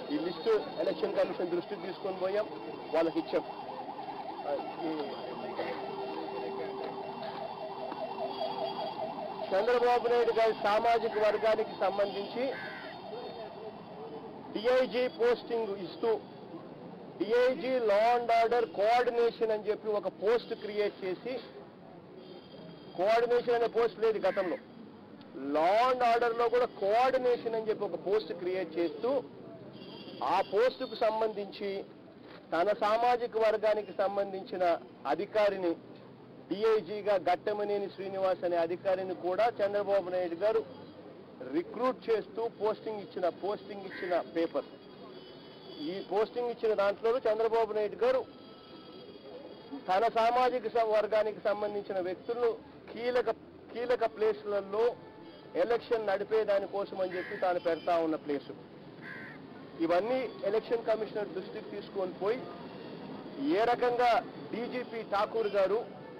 ఈ list election commission దృష్టికి తీసుకొని పోయాం వాళ్ళకి ఇచ్చాం ఆ, ఈ- చంద్రబాబు నాయుడు గారి సామాజిక వర్గానికి సంబంధించి డిఐజీ పోస్టింగ్ ఇస్తూ DIG law and order coordination అని చెప్పి ఒక పోస్ట్ క్రియేట్ చేసి కోఆర్డినేషన్ అనే పోస్ట్ లేదు గతంలో లా అండ్ ఆర్డర్ లో కూడా కోఆర్డినేషన్ అని చెప్పి ఒక పోస్ట్ క్రియేట్ చేస్తూ ఆ పోస్టుకు సంబంధించి తన సామాజిక వర్గానికి సంబంధించిన అధికారిని డిఐజీగా గట్టమనేని శ్రీనివాస్ అనే అధికారిని కూడా చంద్రబాబు నాయుడు గారు రిక్రూట్ చేస్తూ పోస్టింగ్ ఇచ్చిన పోస్టింగ్ ఇచ్చిన పేపర్ ఈ పోస్టింగ్ ఇచ్చిన దాంట్లో చంద్రబాబు నాయుడు గారు తన సామాజిక స- వర్గానికి సంబంధించిన వ్యక్తులను కీలక కీలక ప్లేస్లలో ఎలక్షన్ నడిపేదాని కోసం అని చెప్పి తాను పెడతా ఉన్న ప్లేసు ఇవన్నీ ఎలక్షన్ కమిషనర్ దృష్టికి తీసుకొని పోయి ఏ రకంగా డీజీపీ ఠాకూర్ గారు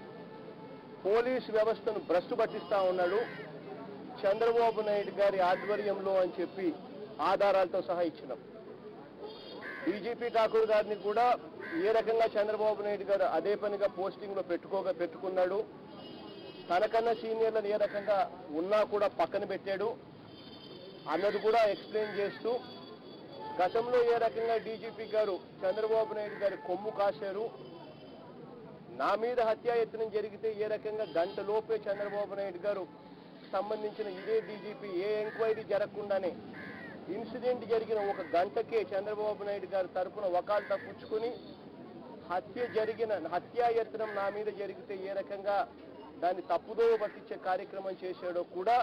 పోలీస్ వ్యవస్థను భ్రష్టు పట్టిస్తా ఉన్నాడు చంద్రబాబు నాయుడు గారి ఆధ్వర్యంలో అని చెప్పి ఆధారాలతో సహా ఇచ్చినాం డీజీపీ ఠాకూర్ గారిని కూడా ఏ రకంగా చంద్రబాబు నాయుడు గారు అదే పనిగా పోస్టింగ్ లో పెట్టుకోగా పెట్టుకున్నాడు తనకన్నా సీనియర్లను ఏ రకంగా ఉన్నా కూడా పక్కన పెట్టాడు అన్నది కూడా ఎక్స్ప్లెయిన్ చేస్తూ గతంలో ఏ రకంగా డీజీపీ గారు చంద్రబాబు నాయుడు గారి కొమ్ము కాశారు నా మీద హత్యాయత్నం జరిగితే ఏ రకంగా గంట లోపే చంద్రబాబు నాయుడు గారు సంబంధించిన ఇదే డీజీపీ ఏ ఎంక్వైరీ జరగకుండానే ఇన్సిడెంట్ జరిగిన ఒక గంటకే చంద్రబాబు నాయుడు గారి తరపున వకాలు తప్పించుకుని హత్య జరిగిన హత్యాయత్నం నా మీద జరిగితే ఏ రకంగా దాన్ని తప్పుదోవ పట్టించే కార్యక్రమం చేశాడో కూడా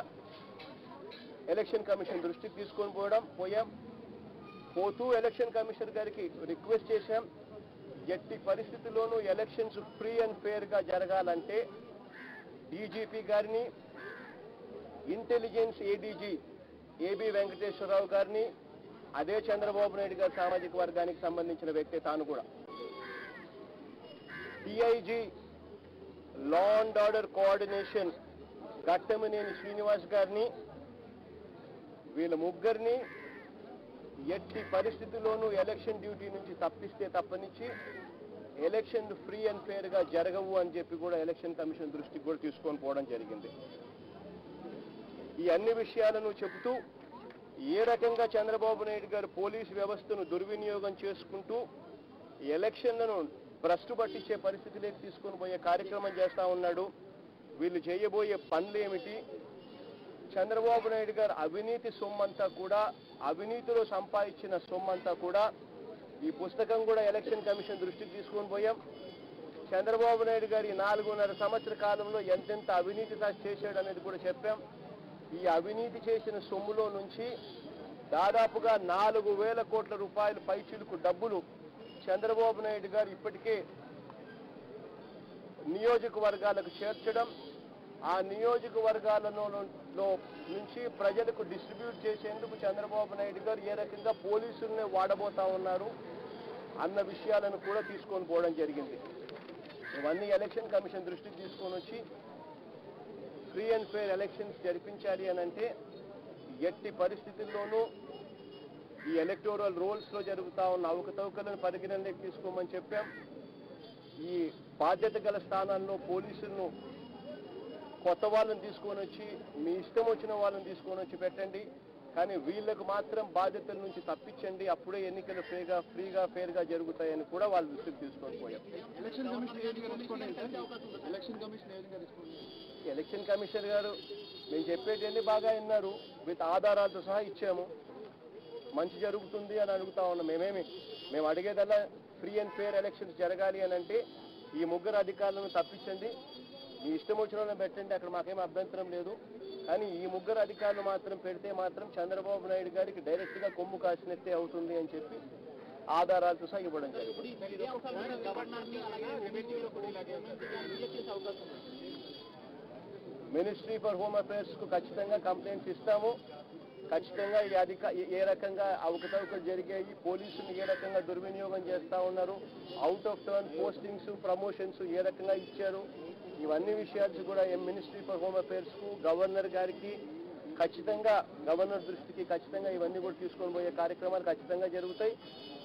ఎలక్షన్ కమిషన్ దృష్టికి తీసుకొని పోవడం పోయాం పోతూ ఎలక్షన్ కమిషనర్ గారికి రిక్వెస్ట్ చేశాం ఎట్టి పరిస్థితుల్లోనూ ఎలక్షన్స్ ఫ్రీ అండ్ ఫేర్ గా జరగాలంటే డీజీపీ గారిని ఇంటెలిజెన్స్ ఏడీజీ ఏబి వెంకటేశ్వరరావు గారిని అదే చంద్రబాబు నాయుడు గారి సామాజిక వర్గానికి సంబంధించిన వ్యక్తి తాను కూడా DIG law and order coordination Gattamaneni Srinivas గారిని వీళ్ళ ముగ్గురిని ఎట్టి పరిస్థితుల్లోనూ ఎలక్షన్ డ్యూటీ నుంచి తప్పిస్తే తప్పనిచ్చి ఎలక్షన్ ఫ్రీ అండ్ ఫేర్ గా జరగవు అని చెప్పి కూడా ఎలక్షన్ కమిషన్ దృష్టికి కూడా తీసుకొని పోవడం జరిగింది ఈ అన్ని విషయాలను చెబుతూ ఏ రకంగా చంద్రబాబు నాయుడు గారు పోలీస్ వ్యవస్థను దుర్వినియోగం చేసుకుంటూ ఎలక్షన్లను భ్రష్టు పట్టించే పరిస్థితిలోకి తీసుకొని పోయే కార్యక్రమం చేస్తా ఉన్నాడు వీళ్ళు చేయబోయే పనులు ఏమిటి చంద్రబాబు నాయుడు గారు అవినీతి సొమ్మంతా కూడా అవినీతిలో సంపాదించిన సొమ్మంతా కూడా ఈ పుస్తకం కూడా ఎలక్షన్ కమిషన్ దృష్టికి తీసుకొని పోయాం చంద్రబాబు నాయుడు గారి నాలుగున్నర సంవత్సర కాలంలో ఎంతెంత అవినీతి తా- చేశాడు అనేది కూడా చెప్పాం ఈ అవినీతి చేసిన సొమ్ములో నుంచి దాదాపుగా నాలుగు వేల కోట్ల రూపాయల పైచిలుకు డబ్బులు చంద్రబాబు నాయుడు గారు ఇప్పటికే నియోజకవర్గాలకు చేర్చడం ఆ నియోజకవర్గాలలో లో నుంచి ప్రజలకు డిస్ట్రిబ్యూట్ చేసేందుకు చంద్రబాబు నాయుడు గారు ఏ రకంగా పోలీసుల్ని వాడబోతా ఉన్నారు అన్న విషయాలను కూడా తీసుకొని పోవడం జరిగింది ఇవన్నీ ఎలక్షన్ కమిషన్ దృష్టికి తీసుకొని వచ్చి ఫ్రీ అండ్ ఫేర్ ఎలక్షన్స్ జరిపించాలి అని అంటే ఎట్టి పరిస్థితుల్లోనూ ఈ ఎలక్టోరల్ రోల్స్ లో జరుగుతా ఉన్న అవకతవకలను పరిగణనలోకి తీసుకోమని చెప్పాం ఈ బాధ్యత గల స్థానాల్లో పోలీసులను కొత్త వాళ్ళని తీసుకొని వచ్చి మీ ఇష్టం వచ్చిన వాళ్ళని తీసుకొని వచ్చి పెట్టండి కానీ వీళ్ళకు మాత్రం బాధ్యతల నుంచి తప్పించండి అప్పుడే ఎన్నికలు ఫ్రీగా ఫ్రీగా ఫేర్ గా జరుగుతాయని కూడా వాళ్ళ దృష్టికి తీసుకొని పోయాం ఎలక్షన్ కమిషన్ ఏ విధంగా రెస్పాండ్ అయ్యింది సార్ ఎలక్షన్ కమిషన్ ఏ విధంగా రెస్పాండ్ అయ్యింది ఎలక్షన్ కమిషనర్ గారు మేము చెప్పేటివన్నీ బాగా విన్నారు విత్ ఆధారాలతో సహా ఇచ్చాము మంచి జరుగుతుంది అని అడుగుతా ఉన్నాం మేమేమి మేము అడిగేదల్లా ఫ్రీ అండ్ ఫేర్ ఎలక్షన్స్ జరగాలి అని అంటే ఈ ముగ్గురు అధికారులను తప్పించండి మీ ఇష్టం వచ్చిన వాళ్ళని పెట్టండి అక్కడ మాకేం అభ్యంతరం లేదు కానీ ఈ ముగ్గురు అధికారులు మాత్రం పెడితే మాత్రం చంద్రబాబు నాయుడు గారికి డైరెక్ట్ గా కొమ్ము కాసినట్టే అవుతుంది అని చెప్పి ఆధారాలతో సహా ఇవ్వడం జరిగింది మినిస్ట్రీ ఫర్ హోమ్ అఫైర్స్ కు ఖచ్చితంగా కంప్లైంట్స్ ఇస్తాము ఖచ్చితంగా ఈ అధిక ఏ- ఏ రకంగా అవకతవకలు జరిగాయి పోలీసులు ఏ రకంగా దుర్వినియోగం చేస్తా ఉన్నారు out of turn postings promotions ఏ రకంగా ఇచ్చారు ఇవన్నీ విషయాలు కూడా మినిస్ట్రీ ఫర్ హోమ్ అఫైర్స్ కు గవర్నర్ గారికి ఖచ్చితంగా గవర్నర్ దృష్టికి ఖచ్చితంగా ఇవన్నీ కూడా తీసుకొని పోయే కార్యక్రమాలు ఖచ్చితంగా జరుగుతాయి